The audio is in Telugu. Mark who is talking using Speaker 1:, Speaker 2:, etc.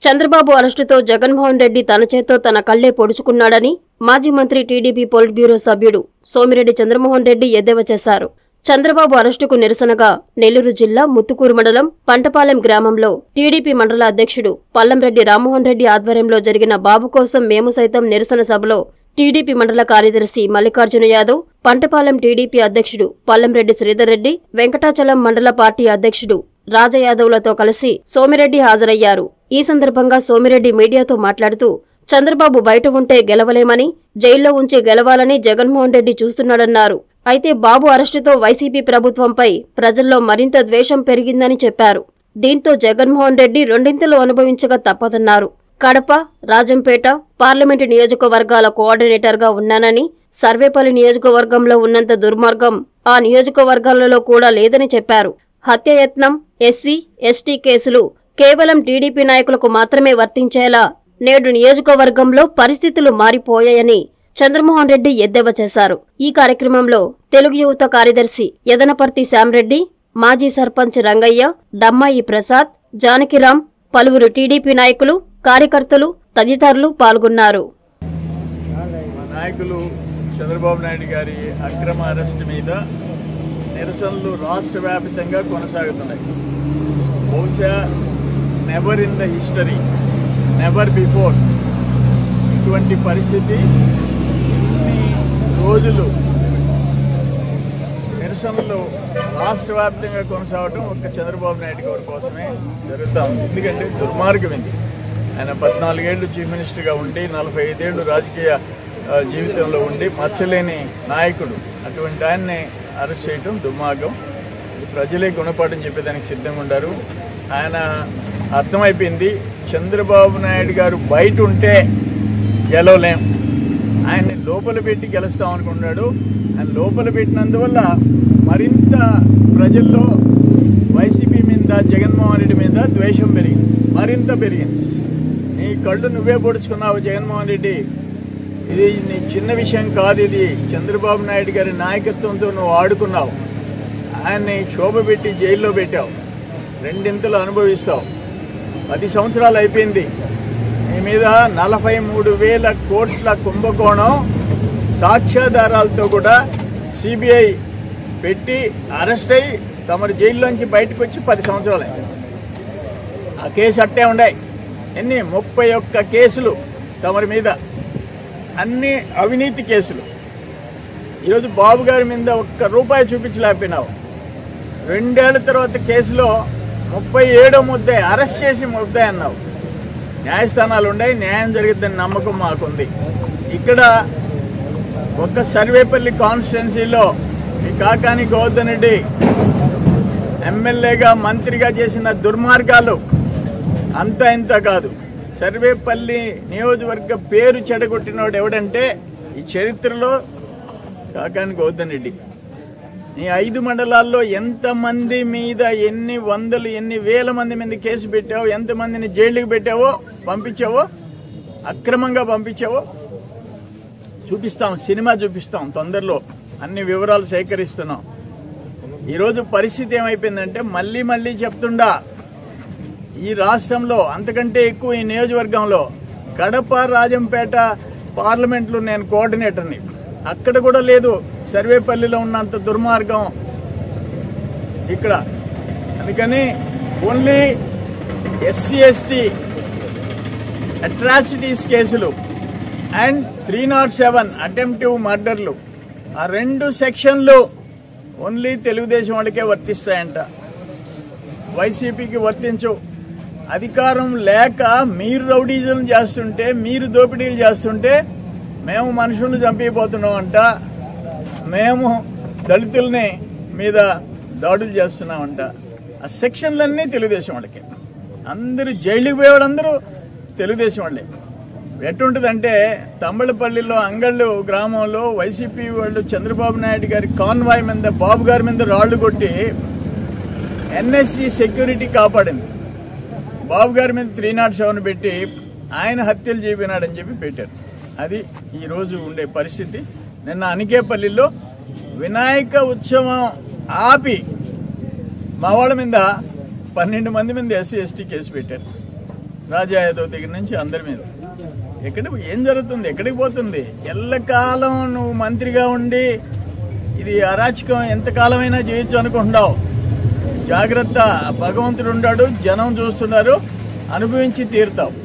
Speaker 1: చంద్రబాబు అరెస్టుతో జగన్మోహన్ రెడ్డి తన చేత్తో తన కళ్లే పొడుచుకున్నాడని మాజీ మంత్రి టీడీపీ పొలిట్ బ్యూరో సభ్యుడు సోమిరెడ్డి చంద్రమోహన్ రెడ్డి ఎద్దేవా చేశారు చంద్రబాబు అరెస్టుకు నిరసనగా నెల్లూరు జిల్లా ముత్తుకూరు మండలం పంటపాలెం గ్రామంలో టీడీపీ మండల అధ్యక్షుడు పల్లంరెడ్డి రామ్మోహన్ రెడ్డి ఆధ్వర్యంలో జరిగిన బాబు కోసం మేము సైతం నిరసన సభలో టీడీపీ మండల కార్యదర్శి మల్లికార్జున యాదవ్ పంటపాలెం టీడీపీ అధ్యక్షుడు పల్లంరెడ్డి శ్రీధర్ రెడ్డి వెంకటాచలం మండల పార్టీ అధ్యక్షుడు రాజయాదవ్లతో కలిసి సోమిరెడ్డి హాజరయ్యారు ఈ సందర్భంగా సోమిరెడ్డి మీడియాతో మాట్లాడుతూ చంద్రబాబు బయట ఉంటే గెలవలేమని జైల్లో ఉంచి గెలవాలని జగన్మోహన్ రెడ్డి చూస్తున్నాడన్నారు అయితే బాబు అరెస్టుతో వైసీపీ ప్రభుత్వంపై ప్రజల్లో మరింత ద్వేషం పెరిగిందని చెప్పారు దీంతో జగన్మోహన్ రెడ్డి రెండింతలు అనుభవించక తప్పదన్నారు కడప రాజంపేట పార్లమెంటు నియోజకవర్గాల కోఆర్డినేటర్గా ఉన్నానని సర్వేపల్లి నియోజకవర్గంలో ఉన్నంత దుర్మార్గం ఆ నియోజకవర్గాలలో కూడా లేదని చెప్పారు హత్యయత్నం ఎస్సీ ఎస్టీ కేసులు కేవలం టీడీపీ నాయకులకు మాత్రమే వర్తించేలా నేడు నియోజకవర్గంలో పరిస్థితులు మారిపోయాయని చంద్రమోహన్ రెడ్డి ఎద్దేవా చేశారు ఈ కార్యక్రమంలో తెలుగు యువత కార్యదర్శి యదనపర్తి శ్యామరెడ్డి మాజీ సర్పంచ్ రంగయ్య డమ్మాయి ప్రసాద్ జానకిరాం పలువురు టీడీపీ నాయకులు కార్యకర్తలు తదితరులు పాల్గొన్నారు
Speaker 2: మా నాయకులు చంద్రబాబు నాయుడు గారి అక్రమ అరెస్ట్ మీద నిరసనలు రాష్ట్ర వ్యాపితంగా కొనసాగుతున్నాయి బహుశా never in the history never before ఇటువంటి పరిస్థితి ఇన్ని రోజులు నిరసనలు రాష్ట్ర వ్యాప్తంగా కొనసాగడం ఒక్క చంద్రబాబు నాయుడు గారి కోసమే జరుగుతూ ఉంది ఎందుకంటే దుర్మార్గం ఇది ఆయన పద్నాలుగేళ్లు చీఫ్ మినిస్టర్గా ఉండి నలభై ఐదేళ్లు రాజకీయ ఆ, జీవితంలో ఉండి మచ్చలేని నాయకుడు అటువంటి ఆయన్ని అరెస్ట్ చేయడం దుర్మార్గం ఇది ప్రజలే గుణపాఠం చెప్పేదానికి సిద్ధంగా ఉండారు ఆయన అర్థమైపోయింది చంద్రబాబు నాయుడు గారు బయట ఉంటే గెలవలేం ఆయన్ని లోపల పెట్టి గెలుస్తాం అనుకున్నాడు ఆయన లోపల పెట్టినందువల్ల మరింత ప్రజల్లో వైసీపీ మీద జగన్మోహన్ రెడ్డి మీద ద్వేషం పెరిగింది మరింత పెరిగింది నీ కళ్ళు నువ్వే పొడుచుకున్నావు జగన్మోహన్ రెడ్డి ఇది నీ చిన్న విషయం కాదు ఇది చంద్రబాబు నాయుడు గారి నాయకత్వంతో నువ్వు ఆడుకున్నావు ఆయన్ని శోభ పెట్టి జైల్లో పెట్టావు రెండింతలు అనుభవిస్తావు పది సంవత్సరాలు అయిపోయింది నీ మీద నలభై మూడు వేల కోట్ల కుంభకోణం సాక్ష్యాధారాలతో కూడా సిబిఐ పెట్టి అరెస్ట్ అయ్యి తమరు జైల్లోంచి బయటకు వచ్చి పది సంవత్సరాలు ఆ కేసు అట్టే ఉన్నాయి ఎన్ని ముప్పై ఒక్క కేసులు తమరి మీద అన్ని అవినీతి కేసులు ఈరోజు బాబు గారి మీద ఒక్క రూపాయి చూపించలేకపోయినావు రెండేళ్ల తర్వాత కేసులో ముప్పై ఏడో ముద్దాయి అరెస్ట్ చేసి ముద్దాయి అన్నావు న్యాయస్థానాలు ఉన్నాయి న్యాయం జరిగిద్దని నమ్మకం మాకుంది ఇక్కడ ఒక్క సర్వేపల్లి కాన్స్టిట్యున్సీలో ఈ కాకాని గోవర్ధన్ రెడ్డి ఎమ్మెల్యేగా మంత్రిగా చేసిన దుర్మార్గాలు అంత ఇంత కాదు సర్వేపల్లి నియోజకవర్గ పేరు చెడగొట్టినోడు ఎవడంటే ఈ చరిత్రలో కాకాని గోవర్ధన్ రెడ్డి నీ ఐదు మండలాల్లో ఎంతమంది మీద ఎన్ని వందలు ఎన్ని వేల మంది మీద కేసు పెట్టావో ఎంతమందిని జైలుకి పెట్టావో పంపించావో అక్రమంగా పంపించావో చూపిస్తాం సినిమా చూపిస్తాం తొందరలో అన్ని వివరాలు సేకరిస్తున్నాం ఈరోజు పరిస్థితి ఏమైపోయిందంటే మళ్ళీ మళ్ళీ చెప్తుండా ఈ రాష్ట్రంలో అంతకంటే ఎక్కువ ఈ నియోజకవర్గంలో కడప రాజంపేట పార్లమెంట్లో నేను కోఆర్డినేటర్ని అక్కడ కూడా లేదు సర్వేపల్లిలో ఉన్నంత దుర్మార్గం ఇక్కడ అందుకని ఓన్లీ ఎస్సీ ఎస్టీ అట్రాసిటీస్ కేసులు and three not seven attemptive మర్డర్లు ఆ రెండు సెక్షన్లు ఓన్లీ తెలుగుదేశం వాళ్ళకే వర్తిస్తాయంట వైసీపీకి వర్తించు అధికారం లేక మీరు రౌడీజం చేస్తుంటే మీరు దోపిడీలు చేస్తుంటే మేము మనుషుల్ని చంపిపోతున్నాం అంట మేము దళితుల్ని మీద దాడులు చేస్తున్నామంట ఆ సెక్షన్లన్నీ తెలుగుదేశం వాళ్ళకి అందరూ జైలుకి పోయేవాళ్ళందరూ తెలుగుదేశం వాళ్ళే ఎటుంటుందంటే తమ్మలపల్లిలో అంగళ్ళు గ్రామంలో వైసీపీ వాళ్ళు చంద్రబాబు నాయుడు గారి కాన్వాయ్ మీద బాబు గారి మీద రాళ్లు కొట్టి ఎన్ఎస్సి సెక్యూరిటీ కాపాడింది బాబు గారి మీద త్రీ నాట్ సెవెన్ పెట్టి ఆయన హత్యలు చేపినాడని చెప్పి పెట్టారు అది ఈ రోజు ఉండే పరిస్థితి నిన్న అనికేపల్లిలో వినాయక ఉత్సవం ఆపి మా వాళ్ళ మీద పన్నెండు మంది మీద ఎస్సీ ఎస్టీ కేసు పెట్టారు రాజా యాదవ్ దగ్గర నుంచి అందరి మీద ఎక్కడ ఏం జరుగుతుంది ఎక్కడికి పోతుంది ఎల్లకాలం నువ్వు మంత్రిగా ఉండి ఇది అరాచకం ఎంతకాలమైనా చేయొచ్చు అనుకుంటున్నావు జాగ్రత్త భగవంతుడు ఉన్నాడు జనం చూస్తున్నారు అనుభవించి తీరుతావు